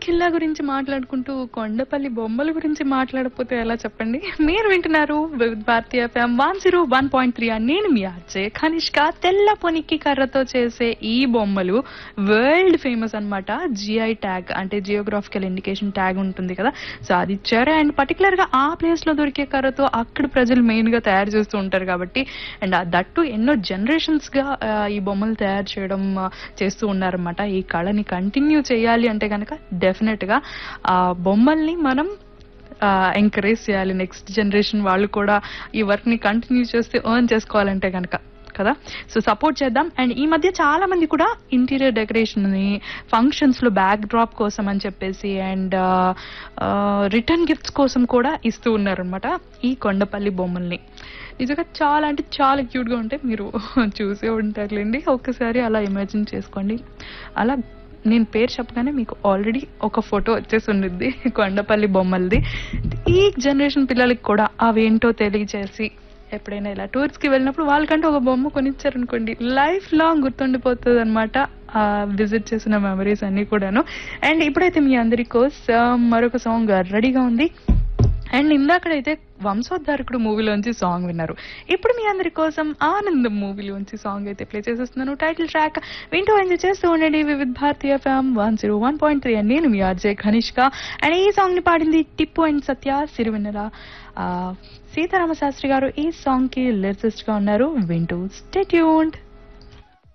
ఖిల్లా గురించి మాట్లాడుకుంటూ కొండపల్లి బొమ్మల గురించి మాట్లాడకపోతే ఎలా చెప్పండి మీరు వింటున్నారు Vividh Bharati FM one zero one point three నేను మీ ఆర్జే కనిష్క తెల్ల పొనికి కర్రతో చేసే ఈ బొమ్మలు వరల్డ్ ఫేమస్ అన్నమాట జిఐ ట్యాగ్ అంటే జియోగ్రాఫికల్ ఇండికేషన్ ట్యాగ్ ఉంటుంది కదా సో అది ఇచ్చారు అండ్ పర్టికులర్ గా ఆ ప్లేస్ లో దొరికే కర్రతో అక్కడ ప్రజలు మెయిన్ గా తయారు చేస్తూ ఉంటారు కాబట్టి అండ్ దట్టు ఎన్నో జనరేషన్స్ గా ఆ, ఈ బొమ్మలు తయారు చేయడం ఆ, చేస్తూ ఉన్నారన్నమాట ఈ కళని కంటిన్యూ చేయాలి అంటే కనుక డెఫినెట్ గా ఆ బొమ్మల్ని మనం ఎంకరేజ్ చేయాలి నెక్స్ట్ జనరేషన్ వాళ్ళు కూడా ఈ వర్క్ ని కంటిన్యూ చేస్తే ఎర్న్ చేసుకోవాలంటే కనుక కదా సో సపోర్ట్ చేద్దాం అండ్ ఈ మధ్య చాలా మంది కూడా ఇంటీరియర్ డెకరేషన్ ని ఫంక్షన్స్ లో బ్యాక్ డ్రాప్ కోసం అని చెప్పేసి అండ్ రిటర్న్ గిఫ్ట్స్ కోసం కూడా ఇస్తూ ఉన్నారనమాట ఈ కొండపల్లి బొమ్మల్ని నిజంగా చాలా అంటే చాలా క్యూట్ గా ఉంటాయి మీరు చూసే ఉంటారులేండి ఒక్కసారి అలా ఇమాజిన్ చేసుకోండి అలా నేను పేరు చెప్పగానే మీకు ఆల్రెడీ ఒక ఫోటో వచ్చేసి ఉండిద్ది కొండపల్లి బొమ్మలది ఈ జనరేషన్ పిల్లలకి కూడా అవేంటో తెలియజేసి ఎప్పుడైనా ఇలా టూర్స్ కి వెళ్ళినప్పుడు వాళ్ళకంటే ఒక బొమ్మ కొనిచ్చారనుకోండి లైఫ్ లాంగ్ గుర్తుండిపోతుంది అనమాట విజిట్ చేసిన మెమరీస్ అన్ని కూడాను అండ్ ఇప్పుడైతే మీ అందరి కోసం మరొక సాంగ్ రెడీగా ఉంది అండ్ ఇందాకడైతే వంశోద్ధారకుడు మూవీలోంచి సాంగ్ విన్నారు ఇప్పుడు మీ అందరి కోసం ఆనందం మూవీలోంచి సాంగ్ అయితే ప్లే చేసేస్తున్నాను టైటిల్ ట్రాక్ వింటూ ఎంజాయ్ చేస్తూ ఉండండి Vividh Bharati FM one zero one point three అని నేను మీ ఆర్జే ఘనిష్క అండ్ ఈ సాంగ్ ని పాడింది టిప్పు అండ్ సత్య సిరివెన్నెల ఆ, సీతారామ శాస్త్రి గారు ఈ సాంగ్ కి లిరిసిస్ట్ గా ఉన్నారు వింటూ స్టేట్యూన్డ్